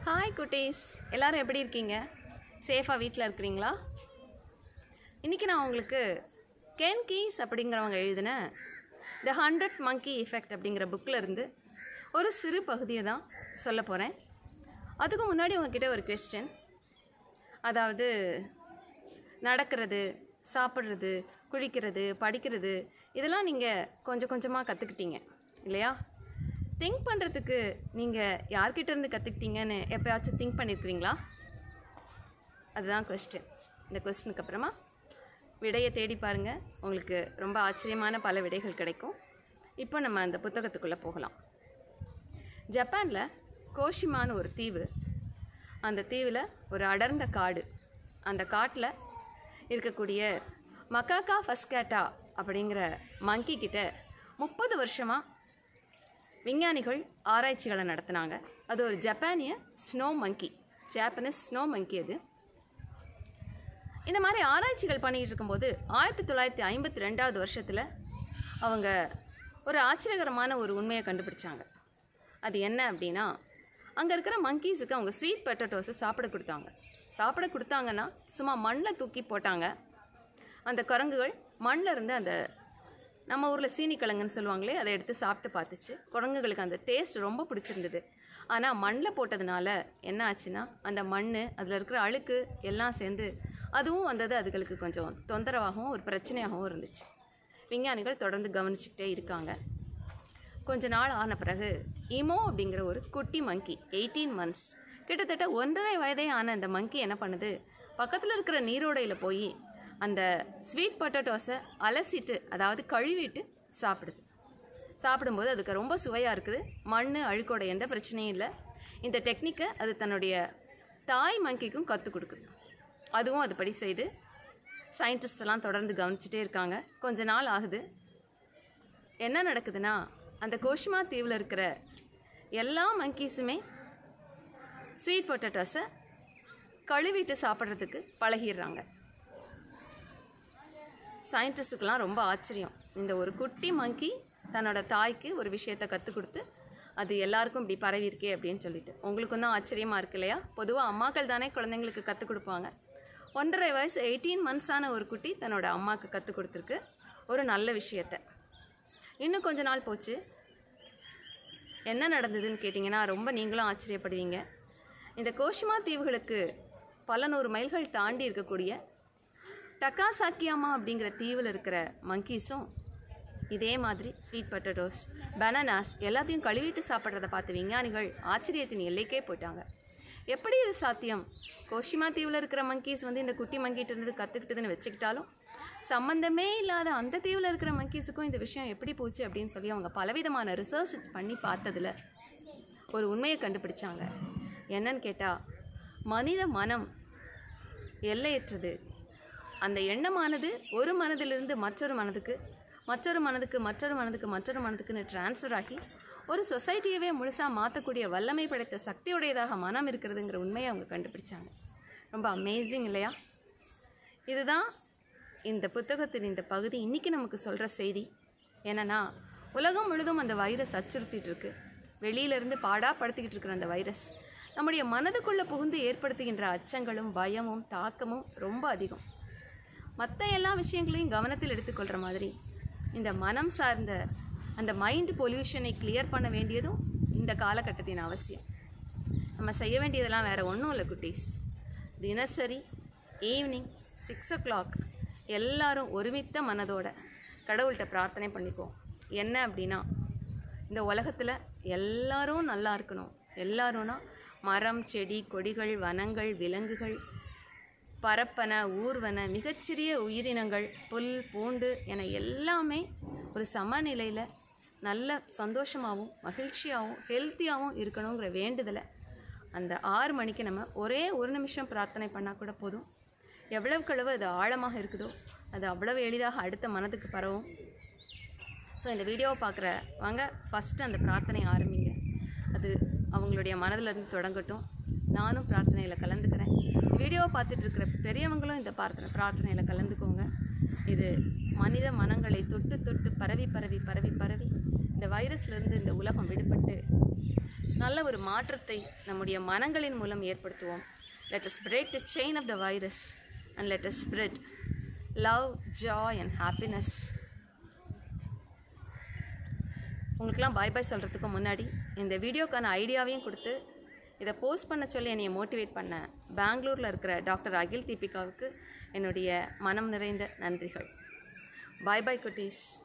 hi குட்டீஸ் எல்லாரும் எப்படி இருக்கீங்க சேஃபாக வீட்டில் இருக்கிறீங்களா இன்றைக்கி நான் உங்களுக்கு கென் கீஸ் அப்படிங்கிறவங்க எழுதின த ஹண்ட்ரட் மங்கி எஃபெக்ட் அப்படிங்கிற புக்கில் இருந்து ஒரு சிறு பகுதியை தான் சொல்ல போகிறேன் அதுக்கு முன்னாடி உங்ககிட்ட ஒரு கொஸ்டின் அதாவது நடக்கிறது சாப்பிட்றது குளிக்கிறது படிக்கிறது இதெல்லாம் நீங்கள் கொஞ்சம் கொஞ்சமாக கற்றுக்கிட்டீங்க இல்லையா திங்க் பண்ணுறதுக்கு நீங்கள் யார்கிட்ட இருந்து கற்றுக்கிட்டீங்கன்னு எப்போயாச்சும் திங்க் பண்ணியிருக்கிறீங்களா அதுதான் கொஸ்டின் இந்த கொஸ்டினுக்கு அப்புறமா விடையை தேடி பாருங்கள் உங்களுக்கு ரொம்ப ஆச்சரியமான பல விடைகள் கிடைக்கும் இப்போ நம்ம அந்த புத்தகத்துக்குள்ளே போகலாம் ஜப்பானில் கோஷிமான்னு ஒரு தீவு அந்த தீவில் ஒரு அடர்ந்த காடு அந்த காட்டில் இருக்கக்கூடிய மக்காக்கா ஃபஸ்கேட்டா அப்படிங்கிற மங்கி கிட்ட முப்பது வருஷமாக விஞ்ஞானிகள் ஆராய்ச்சிகளை நடத்தினாங்க அது ஒரு ஜப்பானிய snow monkey Japanese snow monkey அது இந்த மாதிரி ஆராய்ச்சிகள் பண்ணிகிட்டு இருக்கும்போது ஆயிரத்தி தொள்ளாயிரத்தி ஐம்பத்தி ரெண்டாவது வருஷத்தில் அவங்க ஒரு ஆச்சரியகரமான ஒரு உண்மையை கண்டுபிடிச்சாங்க அது என்ன அப்படின்னா அங்கே இருக்கிற மங்கீஸுக்கு அவங்க ஸ்வீட் பொட்டேட்டோஸை சாப்பிட கொடுத்தாங்க சாப்பிட கொடுத்தாங்கன்னா சும்மா மண்ணில் தூக்கி போட்டாங்க அந்த குரங்குகள் மண்ணில் இருந்து அந்த நம்ம ஊரில் சீனிக்கிழங்குன்னு சொல்லுவாங்களே அதை எடுத்து சாப்பிட்டு பார்த்துச்சு குரங்குகளுக்கு அந்த டேஸ்ட் ரொம்ப பிடிச்சிருந்தது ஆனால் மண்ணில் போட்டதுனால என்ன ஆச்சுன்னா அந்த மண் அதில் இருக்கிற அழுக்கு எல்லாம் சேர்ந்து அதுவும் வந்தது அதுகளுக்கு கொஞ்சம் தொந்தரவாகவும் ஒரு பிரச்சனையாகவும் இருந்துச்சு விஞ்ஞானிகள் தொடர்ந்து கவனிச்சுக்கிட்டே இருக்காங்க கொஞ்ச நாள் ஆன பிறகு இமோ அப்படிங்கிற ஒரு குட்டி மங்கி எயிட்டீன் மந்த்ஸ் கிட்டத்தட்ட ஒன்றரை வயதே ஆன அந்த மங்கி என்ன பண்ணுது பக்கத்தில் இருக்கிற நீரோடையில் போய் அந்த ஸ்வீட் பொட்டேட்டோஸை அலசிட்டு அதாவது கழுவிட்டு சாப்பிடுது சாப்பிடும்போது அதுக்கு ரொம்ப சுவையாக இருக்குது மண் அழுக்கோட எந்த பிரச்சனையும் இல்லை இந்த டெக்னிக்கை அது தன்னுடைய தாய் மங்கிக்கும் கற்றுக் கொடுக்குது அதுவும் அதுபடி செய்து சயின்டிஸ்ட் எல்லாம் தொடர்ந்து கவனிச்சிட்டே இருக்காங்க கொஞ்ச நாள் ஆகுது என்ன நடக்குதுன்னா அந்த கோஷிமா தீவில் இருக்கிற எல்லா மங்கீஸுமே ஸ்வீட் பொட்டேட்டோஸை கழுவிட்டு சாப்பிட்றதுக்கு பழகிடுறாங்க சயின்டிஸ்டுக்கெலாம் ரொம்ப ஆச்சரியம் இந்த ஒரு குட்டி மங்கி தன்னோட தாய்க்கு ஒரு விஷயத்தை கற்றுக் கொடுத்து அது எல்லாருக்கும் இப்படி பரவி இருக்கே அப்படின்னு சொல்லிட்டு உங்களுக்கும் தான் ஆச்சரியமாக இருக்கு இல்லையா பொதுவாக அம்மாக்கள் தானே குழந்தைங்களுக்கு கற்றுக் கொடுப்பாங்க ஒன்றரை வயசு எயிட்டீன் மந்த்ஸான ஒரு குட்டி தன்னோட அம்மாவுக்கு கற்றுக் கொடுத்துருக்கு ஒரு நல்ல விஷயத்தை இன்னும் கொஞ்ச நாள் போச்சு என்ன நடந்ததுன்னு கேட்டிங்கன்னா ரொம்ப நீங்களும் ஆச்சரியப்படுவீங்க இந்த கோஷிமா தீவுகளுக்கு பல நூறு மைல்கள் தாண்டி இருக்கக்கூடிய டக்காசாக்கியாமா அப்படிங்கிற தீவில் இருக்கிற மங்கீஸும் இதே மாதிரி ஸ்வீட் பொட்டேட்டோஸ் பனானாஸ் எல்லாத்தையும் கழுவிட்டு சாப்பிட்றத பார்த்த விஞ்ஞானிகள் ஆச்சரியத்தின் எல்லைக்கே போயிட்டாங்க எப்படி இது சாத்தியம் கோஷிமா தீவில் இருக்கிற மங்கீஸ் வந்து இந்த குட்டி மங்கிட்ட இருந்து கற்றுக்கிட்டதுன்னு வச்சுக்கிட்டாலும் சம்மந்தமே இல்லாத அந்த தீவில் இருக்கிற மங்கீஸுக்கும் இந்த விஷயம் எப்படி போச்சு அப்படின்னு சொல்லி அவங்க பலவிதமான ரிசர்ச் பண்ணி பார்த்ததில் ஒரு உண்மையை கண்டுபிடிச்சாங்க என்னன்னு கேட்டால் மனித மனம் எல்லையற்றது அந்த எண்ணமானது ஒரு மனதிலிருந்து மற்றொரு மனதுக்கு மற்றொரு மனதுக்கு மற்றொரு மனதுக்கு மற்றொரு மனதுக்குன்னு டிரான்ஸ்ஃபர் ஆகி ஒரு சொசைட்டியவே முழுசாக மாற்றக்கூடிய வல்லமை படைத்த சக்தியுடையதாக மனம் இருக்கிறதுங்கிற உண்மையை அவங்க கண்டுபிடிச்சாங்க ரொம்ப அமேசிங் இல்லையா இதுதான் இந்த புத்தகத்தின் இந்த பகுதி இன்றைக்கி நமக்கு சொல்கிற செய்தி என்னென்னா உலகம் முழுதும் அந்த வைரஸ் அச்சுறுத்திட்டு இருக்கு வெளியிலேருந்து பாடா படுத்திக்கிட்டு இருக்கிற அந்த வைரஸ் நம்முடைய மனதுக்குள்ளே புகுந்து ஏற்படுத்துகின்ற அச்சங்களும் பயமும் தாக்கமும் ரொம்ப அதிகம் மற்ற எல்லா விஷயங்களையும் கவனத்தில் எடுத்துக்கொள்கிற மாதிரி இந்த மனம் சார்ந்த அந்த மைண்ட் பொல்யூஷனை கிளியர் பண்ண வேண்டியதும் இந்த காலகட்டத்தின் அவசியம் நம்ம செய்ய வேண்டியதெல்லாம் வேறு ஒன்றும் இல்லை குட்டீஸ் தினசரி ஈவினிங் சிக்ஸ் ஓ கிளாக் எல்லாரும் ஒருமித்த மனதோட கடவுள்கிட்ட பிரார்த்தனை பண்ணிக்குவோம் என்ன அப்படின்னா இந்த உலகத்தில் எல்லாரும் நல்லா இருக்கணும் எல்லாரும்னா மரம் செடி கொடிகள் வனங்கள் விலங்குகள் பரப்பன ஊர்வன மிகச்சிறிய உயிரினங்கள் புல் பூண்டு என எல்லாமே ஒரு சமநிலையில் நல்ல சந்தோஷமாகவும் மகிழ்ச்சியாகவும் ஹெல்த்தியாகவும் இருக்கணுங்கிற வேண்டுதலை அந்த ஆறு மணிக்கு நம்ம ஒரே ஒரு நிமிஷம் பிரார்த்தனை பண்ணால் கூட போதும் எவ்வளவுக்களவு அது ஆழமாக இருக்குதோ அது அவ்வளவு எளிதாக அடுத்த மனதுக்கு பரவும் ஸோ இந்த வீடியோவை பார்க்குற வாங்க ஃபஸ்ட்டு அந்த பிரார்த்தனையை ஆரம்பிங்க அது அவங்களுடைய மனதிலிருந்து தொடங்கட்டும் நானும் பிரார்த்தனையில் கலந்துக்கிறேன் வீடியோவை பார்த்துட்டு இருக்கிற பெரியவங்களும் இந்த பிரார்த்தனை பிரார்த்தனையில் கலந்துக்கோங்க இது மனித மனங்களை தொட்டு தொட்டு பரவி பரவி பரவி பரவி இந்த வைரஸ்லேருந்து இந்த உலகம் விடுபட்டு நல்ல ஒரு மாற்றத்தை நம்முடைய மனங்களின் மூலம் ஏற்படுத்துவோம் let us break the chain of the virus and let us spread love joy and happiness உங்களுக்கெல்லாம் பாய் பாய் சொல்கிறதுக்கு முன்னாடி இந்த வீடியோக்கான ஐடியாவையும் கொடுத்து இதை போஸ்ட் பண்ண சொல்லி என்னைய மோட்டிவேட் பண்ண பெங்களூரில் இருக்கிற டாக்டர் அகில் தீபிகாவுக்கு என்னுடைய மனம் நிறைந்த நன்றிகள் பாய் பாய் குட்டீஸ்